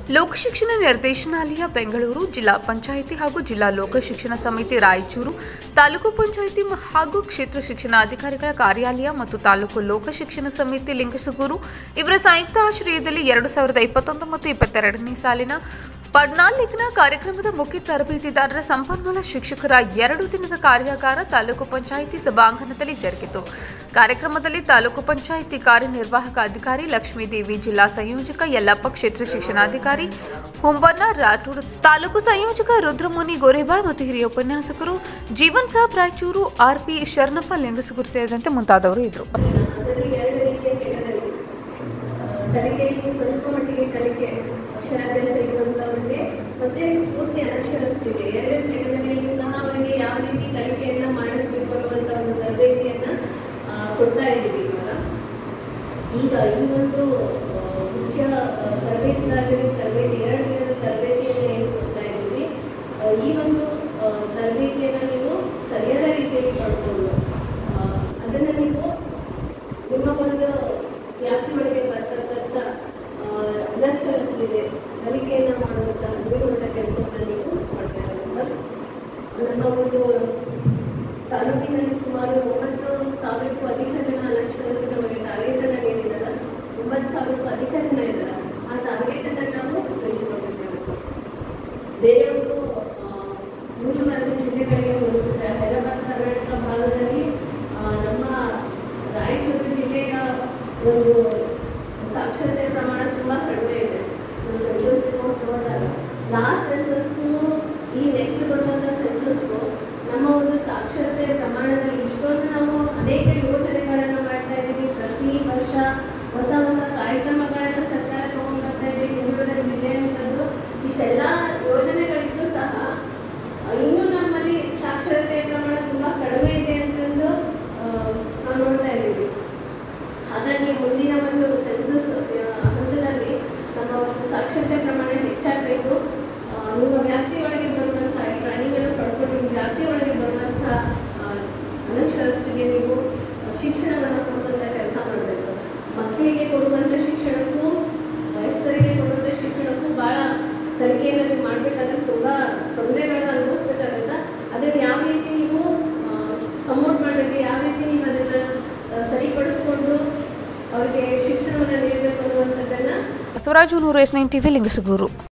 ಲೋಕಶಿಕ್ಷಣ ನಿರ್ದೇಶನಾಲಯ ಬೆಂಗಳೂರು ಜಿಲ್ಲಾ ಪಂಚಾಯಿತಿ ಹಾಗೂ ಜಿಲ್ಲಾ ಲೋಕ ಶಿಕ್ಷಣ ಸಮಿತಿ ರಾಯಚೂರು ತಾಲೂಕು ಪಂಚಾಯಿತಿ ಮ- ಹಾಗೂ ಕ್ಷೇತ್ರ ಶಿಕ್ಷಣಾಧಿಕಾರಿಗಳ ಕಾರ್ಯಾಲಯ ಮತ್ತು ತಾಲೂಕು ಲೋಕ ಶಿಕ್ಷಣ ಸಮಿತಿ ಲಿಂಗಸಗೂರು ಇವರ ಸಂಯುಕ್ತ ಆಶ್ರಯದಲ್ಲಿ ಎರಡು ಸಾವಿರದ ಇಪ್ಪತ್ತೊಂದು ಮತ್ತು ಇಪ್ಪತ್ತೆರಡನೇ ಸಾಲಿನ ಪಡ್ನಾಲಿಕ್ನ ಕಾರ್ಯಕ್ರಮದ ಮುಖ್ಯ ತರಬೇತಿದಾರರ ಸಂಪನ್ಮೂಲ ಶಿಕ್ಷಕರ ಎರಡು ದಿನದ ಕಾರ್ಯಾಗಾರ ತಾಲೂಕು ಪಂಚಾಯಿತಿ ಸಭಾಂಗಣದಲ್ಲಿ ಜರುಗಿತು ಕಾರ್ಯಕ್ರಮದಲ್ಲಿ ತಾಲೂಕು ಪಂಚಾಯಿತಿ ಕಾರ್ಯನಿರ್ವಾಹಕ ಅಧಿಕಾರಿ ಲಕ್ಷ್ಮೀದೇವಿ ಜಿಲ್ಲಾ ಸಂಯೋಜಕ ಯಲ್ಲಪ್ಪ ಕ್ಷೇತ್ರ ಶಿಕ್ಷಣಾಧಿಕಾರಿ ಹೊಂಬಣ್ಣ ರಾಠೋಡ್ ತಾಲೂಕು ಸಂಯೋಜಕ ರುದ್ರಮುನಿ ಗೋರೆಬಾಳ್ ಮತ್ತು ಹಿರಿಯ ಉಪನ್ಯಾಸಕರು ಜೀವನ್ ಸಾಬ್ ರಾಯಚೂರು ಆರ್ಪಿ ಶರಣಪ್ಪ ಲಿಂಗಸುಗುರು ಸೇರಿದಂತೆ ಮುಂತಾದವರು ಇದ್ದರು ಅದರಲ್ಲಿ ಎರಡು ರೀತಿಯ ಕೆಟಗರಿ ಕಲಿಕೆಯಲ್ಲಿ ಸ್ವಲ್ಪ ಮಟ್ಟಿಗೆ ಕಲಿಕೆ ಅಕ್ಷರಾಭ್ಯಾಸ ಇರುವಂತವರಿಗೆ ಮತ್ತೆ ಪೂರ್ತಿ ಅನಕ್ಷರಸ್ಥರಿಗೆ ಎರಡು ಕೆಟಗರಿಯಲ್ಲಿ ಸಹ ಅವರಿಗೆ ಯಾವ ರೀತಿ ಕಲಿಕೆಯನ್ನ ಮಾಡಿಸ್ಬೇಕು ಅನ್ನುವಂತ ಒಂದು ತರಬೇತಿಯನ್ನ ಆ, ಕೊಡ್ತಾ ಇದ್ದೀವಿ ಇವಾಗ ಈಗ ಈ ಒಂದು ಆ, ಮುಖ್ಯ ಆ, ತರಬೇತಿದಾರರಿಗೆ ತರಬೇತಿ ಎರಡು ದಿನದ ತರಬೇತಿಯನ್ನು ಏನು ಕೊಡ್ತಾ ಇದ್ದೀವಿ ಆ, ಈ ಒಂದು ಆ, ತರಬೇತಿಯನ್ನ ನೀವು ಸರಿಯಾದ ರೀತಿಯಲ್ಲಿ ಪಡ್ಕೊಂಡು ಆ, ಅದನ್ನ ನೀವು ನಿಮ್ಮ ಒಂದು ವ್ಯಾಪ್ತಿ ಒಳಗೆ ಬರ್ತಕ್ಕಂಥ ಆ, ಅನಕ್ಷರಸ್ಥರಿಗೆ ಕಲಿಕೆಯನ್ನ ಮಾಡುವಂತ ನೀಡುವಂತ ಕೆಲಸವನ್ನ ನೀವು ಮಾಡ್ಬೇಕಾಗುತ್ತೆ ನಮ್ಮ ಒಂದು ತಾಲೂಕಿನಲ್ಲಿ ಸುಮಾರು ಒಂಬತ್ತು ಸಾವಿರಕ್ಕೂ ಅಧಿಕ ಜನ ಅನಕ್ಷರಸ್ಥರು ನಮಗೆ ಟಾರ್ಗೆಟ್ ಅನ್ನ ನೀಡಿದಾರ ಒಂಬತ್ತು ಸಾವಿರಕ್ಕೂ ಅಧಿಕ ಜನ ಇದ್ದಾರೆ ಆ ಟಾರ್ಗೆಟ್ ಅನ್ನ ನಾವು ರೀಚ್ ಮಾಡಬೇಕಾಗುತ್ತೆ ಬೇರೆ ಒಂದು ಆ, ಮುಂದುವರೆದ ಜಿಲ್ಲೆಗಳಿಗೆ ಹೋಲಿಸಿದ್ರೆ ಹೈದರಾಬಾದ್ ಕರ್ನಾಟಕ ಭಾಗದಲ್ಲಿ ಆ, ನಮ್ಮ ರಾಯಚೂರು ಜಿಲ್ಲೆಯ ಒಂದು ಸಾಕ್ಷರತೆ ಪ್ರಮಾಣ ತುಂಬಾ ಕಡಿಮೆ ಇದೆ ಸೆನ್ಸಸ್ ರಿಪೋರ್ಟ್ ನೋಡಿದಾಗ ಲಾಸ್ಟ್ ಸೆನ್ಸಸ್ಗೂ ಈ ನೆಕ್ಸ್ಟ್ ಬರುವಂತ ಸೆನ್ಸಸ್ಗೂ ನಮ್ಮ ಒಂದು ಸಾಕ್ಷರತೆ ಪ್ರಮಾಣದಲ್ಲಿ ಇಷ್ಟೊಂದು ನಾವು ಅನೇಕ ಯೋಜನೆಗಳನ್ನ ಮಾಡ್ತಾ ಇದ್ದೀವಿ ಪ್ರತಿ ವರ್ಷ ಹೊಸ ಹೊಸ ಕಾರ್ಯಕ್ರಮಗಳನ್ನ ಸರ್ಕಾರ ತಗೊಂಡ್ ಬರ್ತಾ ಇದೆ ಹಿಂದುಳಿದ ಜಿಲ್ಲೆ ಅಂತಂದು ಇಷ್ಟೆಲ್ಲ ಯೋಜನೆಗಳಿದ್ರು ಸಹ ಆ, ಇನ್ನೂ ನಮ್ಮಲ್ಲಿ ಸಾಕ್ಷರತೆ ಪ್ರಮಾಣ ತುಂಬಾ ಕಡಿಮೆ ಇದೆ ಅಂತಂದು ಆ, ನಾವು ನೋಡ್ತಾ ಇದ್ದೀವಿ ಹಾಗಾಗಿ ಮುಂದಿನ ಒಂದು ಸೆನ್ಸಸ್ ಹಂತದಲ್ಲಿ ನಮ್ಮ ಒಂದು ಸಾಕ್ಷರತೆ ಪ್ರಮಾಣ ಹೆಚ್ಚಾಗಬೇಕು ಆ, ನಿಮ್ಮ ವ್ಯಾಪ್ತಿಯೊಳಗೆ ಬರುವಂಥ ಟ್ರೈನಿಂಗ್ ಅನ್ನು ಪಡ್ಕೊಂಡು ನಿಮ್ಮ ವ್ಯಾಪ್ತಿಯೊಳಗೆ ಬರುವಂಥ ಆ, ಅನಕ್ಷರಸ್ಥರಿಗೆ ನೀವು ಶಿಕ್ಷಣವನ್ನು ಕೊಡುವಂಥ ಕೆಲಸ ಮಾಡಬೇಕು ಮಕ್ಕಳಿಗೆ ಕೊಡುವಂಥ ಶಿಕ್ಷಣಕ್ಕೂ ವಯಸ್ಕರಿಗೆ ಕೊಡುವಂಥ ಶಿಕ್ಷಣಕ್ಕೂ ಭಾಳ ಕಲಿಕೆಯನ್ನು ನೀವು ಮಾಡಬೇಕಾದ್ರೆ ತುಂಬ ತೊಂದರೆಗಳು ಅನುಭವಿಸ್ಬೇಕಾಗತ್ತ ಅದನ್ನು ಯಾವ ರೀತಿ ನೀವು ಪ್ರಮೋಟ್ ಮಾಡಬೇಕು ಯಾವ ರೀತಿ ನೀವು ಅದನ್ನು ಸರಿಪಡಿಸ್ಕೊಂಡು ಅವ್ರಿಗೆ ಶಿಕ್ಷಣವನ್ನು ನೀಡಬೇಕು ಅನ್ನುವಂಥದ್ದನ್ನು ಬಸವರಾಜು ನೂರು ಎಸ್ ನೈನ್ ಟಿವಿ ಲಿಂಗಸುಗೂರು